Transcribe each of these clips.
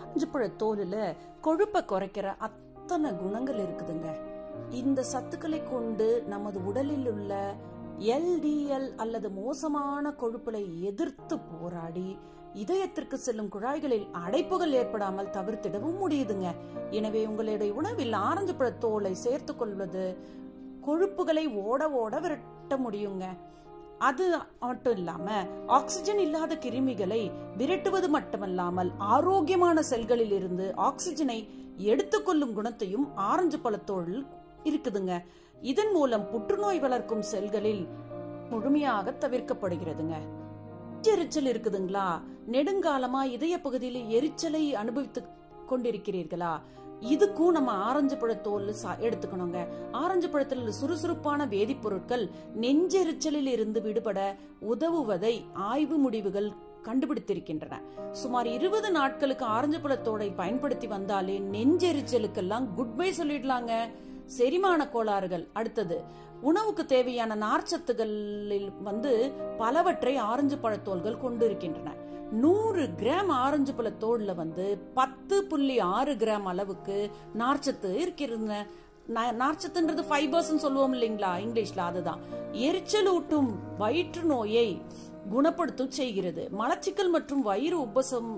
ஆரஞ்சுப்பழ தோலில் கொழுப்பை குறைக்கிற அத்தனை குணங்கள் இருக்குதுங்க இந்த சத்துக்களை கொண்டு நமது உடலில் உள்ள எல்டிஎல் அல்லது மோசமான கொழுப்புகளை எதிர்த்து போராடி இதயத்திற்கு செல்லும் குழாய்களில் அடைப்புகள் ஏற்படாமல் தவிர்த்திடவும் முடியுதுங்க எனவே உங்களுடைய உணவில் ஆரஞ்சு பழ தோலை சேர்த்துக் கொள்வது கொழுப்புகளை ஓட ஓட விரட்ட முடியுங்க அது மட்டும் இல்லாம ஆக்சிஜன் இல்லாத கிருமிகளை விரட்டுவது மட்டுமல்லாமல் ஆரோக்கியமான செல்களில் இருந்து ஆக்சிஜனை எடுத்துக்கொள்ளும் குணத்தையும் ஆரஞ்சு பழத்தோல் இருக்குதுங்க இதன் மூலம் புற்றுநோய் வளர்க்கும் செல்களில் முழுமையாக தவிர்க்கப்படுகிறதுங்க எரிச்சல் இருக்குதுங்களா நெடுங்காலமா இதய பகுதியில் எரிச்சலை அனுபவித்து கொண்டிருக்கிறீர்களா இதுக்கும் நம்ம ஆரஞ்சு பழத்தோல் எடுத்துக்கணுங்க ஆரஞ்சு பழத்தில் சுறுசுறுப்பான வேதிப்பொருட்கள் நெஞ்செரிச்சலில் இருந்து விடுபட உதவுவதை ஆய்வு முடிவுகள் கண்டுபிடித்திருக்கின்றன சுமார் இருபது நாட்களுக்கு ஆரஞ்சு பழத்தோடை பயன்படுத்தி வந்தாலே நெஞ்செரிச்சலுக்கெல்லாம் குட் பை சொல்லிடலாங்க செரிமான கோளாறுகள் அடுத்தது உணவுக்கு தேவையான நார்ச்சத்துகளில் வந்து பலவற்றை ஆரஞ்சு பழத்தோல்கள் கொண்டு இருக்கின்றன நூறு கிராம் ஆரஞ்சு பழ தோல்ல வந்து பத்து புள்ளி ஆறு கிராம் அளவுக்கு நார்ச்சத்து இருக்கிறது நார்ச்சத்துன்றது ஃபைபர்ஸ் சொல்லுவோம் இல்லைங்களா இங்கிலீஷ்ல அதுதான் எரிச்சல் ஊட்டும் வயிற்று நோயை குணப்படுத்தும் செய்கிறது மலச்சிக்கல் மற்றும் வயிறு உபசம்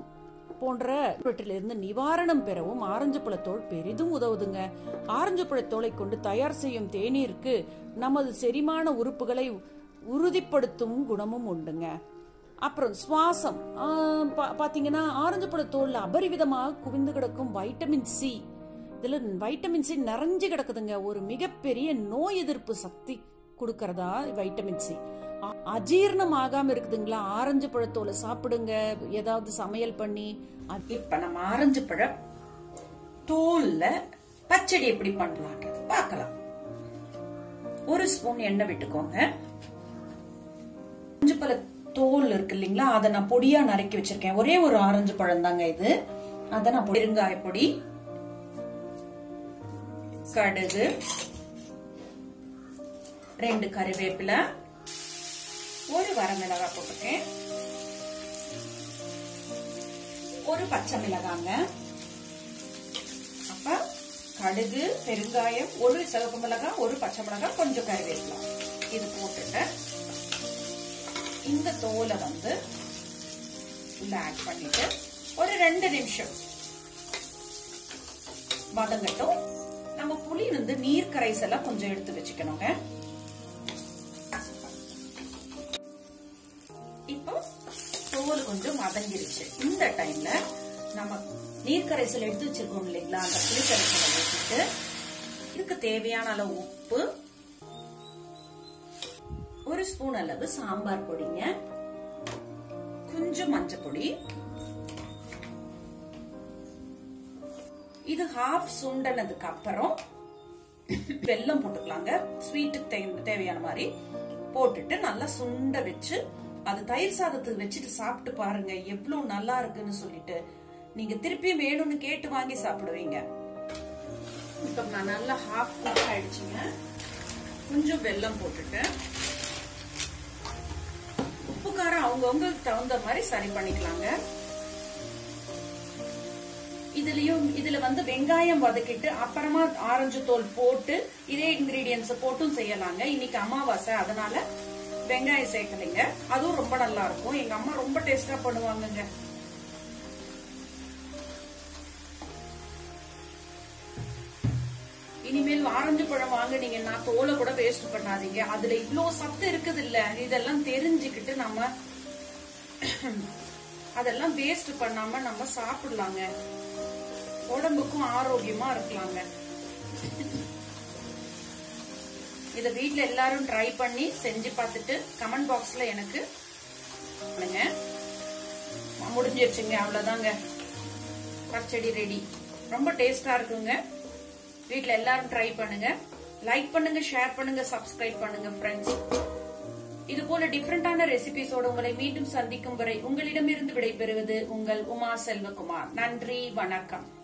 போன்ற இருந்து நிவாரணம் பெறவும் ஆரஞ்சு பழத்தோல் பெரிதும் உதவுதுங்க ஆரஞ்சு பழத்தோலை கொண்டு தயார் செய்யும் தேநீருக்கு நமது செரிமான உறுப்புகளை உறுதிப்படுத்தும் குணமும் உண்டுங்க அப்புறம் சுவாசம் பாத்தீங்கன்னா ஆரஞ்சு பழ தோல்ல அபரிவிதமாக குவிந்து கிடக்கும் வைட்டமின் சி இதுல வைட்டமின் சி நிறைஞ்சு கிடக்குதுங்க ஒரு மிகப்பெரிய நோய் எதிர்ப்பு சக்தி கொடுக்கறதா வைட்டமின் சி அஜீர்ணம் ஆகாம இருக்குதுங்களா ஆரஞ்சு பழத்தோலை சாப்பிடுங்க ஏதாவது சமையல் பண்ணி இப்ப நம்ம ஆரஞ்சு பழ தோல்ல பச்சடி எப்படி பண்ணலான்றது பார்க்கலாம் ஒரு ஸ்பூன் எண்ணெய் விட்டுக்கோங்க ஆரஞ்சு பழ தோல் இருக்கு இல்லைங்களா அதை நான் பொடியா நறுக்கி வச்சிருக்கேன் ஒரே ஒரு ஆரஞ்சு பழம் தாங்க இது அதை நான் பெருங்காய பொடி கடுகு ரெண்டு கருவேப்பிலை ஒரு வரமிளகாய் போட்டுருக்கேன் ஒரு பச்சை மிளகாங்க அப்ப கடுகு பெருங்காயம் ஒரு சிவப்பு மிளகாய் ஒரு பச்சை மிளகாய் கொஞ்சம் கருவேப்பிலை இது போட்டுட்டு இந்த தோலை வந்து உள்ள ஆட் பண்ணிட்டு ஒரு ரெண்டு நிமிஷம் வதங்கட்டும் நம்ம புளி வந்து நீர் கரைசலா கொஞ்சம் எடுத்து வச்சுக்கணுங்க இப்போ தோல் கொஞ்சம் மதங்கிருச்சு இந்த டைம்ல நம்ம நீர் கரைசல் எடுத்து வச்சிருக்கோம் இல்லைங்களா அந்த புளி கரைசலை வச்சுட்டு இதுக்கு தேவையான அளவு உப்பு ஒரு ஸ்பூன் அளவு சாம்பார் பொடிங்க கொஞ்சம் மஞ்சள் பொடி இது ஹாஃப் சுண்டனதுக்கு அப்புறம் வெல்லம் போட்டுக்கலாங்க ஸ்வீட்டுக்கு தேவையான மாதிரி போட்டுட்டு நல்லா சுண்ட வச்சு அது தயிர் சாதத்துக்கு வச்சுட்டு சாப்பிட்டு பாருங்க எவ்வளவு நல்லா இருக்குன்னு சொல்லிட்டு நீங்க திருப்பியும் வேணும்னு கேட்டு வாங்கி சாப்பிடுவீங்க இப்ப நான் நல்லா ஹாஃப் குக் ஆயிடுச்சுங்க கொஞ்சம் வெல்லம் போட்டுட்டு உப்பு காரம் அவங்கவுங்களுக்கு தகுந்த மாதிரி சரி பண்ணிக்கலாங்க இதுலயும் இதுல வந்து வெங்காயம் வதக்கிட்டு அப்புறமா ஆரஞ்சு தோல் போட்டு இதே இன்கிரீடியன்ஸ் போட்டும் செய்யலாங்க இன்னைக்கு அமாவாசை அதனால வெங்காயம் சேர்க்கலைங்க அதுவும் ரொம்ப நல்லா இருக்கும் எங்க அம்மா ரொம்ப டேஸ்டா பண்ணுவாங்கங்க இனிமேல் ஆரஞ்சு பழம் வாங்குனீங்கன்னா தோலை கூட வேஸ்ட் பண்ணாதீங்க அதுல இவ்ளோ சத்து இருக்குது இல்ல இதெல்லாம் தெரிஞ்சுக்கிட்டு நம்ம அதெல்லாம் வேஸ்ட் பண்ணாம நம்ம சாப்பிடலாங்க உடம்புக்கும் ஆரோக்கியமா இருக்கலாங்க இத வீட்ல எல்லாரும் ட்ரை பண்ணி செஞ்சு பார்த்துட்டு கமெண்ட் பாக்ஸ்ல எனக்கு பண்ணுங்க முடிஞ்சிருச்சுங்க அவ்வளவுதாங்க பச்சடி ரெடி ரொம்ப டேஸ்டா இருக்குங்க வீட்ல எல்லாரும் ட்ரை பண்ணுங்க லைக் பண்ணுங்க ஷேர் பண்ணுங்க சப்ஸ்கிரைப் பண்ணுங்க ஃப்ரெண்ட்ஸ் இது போல டிஃபரெண்டான ரெசிபிஸோட உங்களை மீண்டும் சந்திக்கும் வரை உங்களிடமிருந்து விடைபெறுவது உங்கள் உமா செல்வகுமார் நன்றி வணக்கம்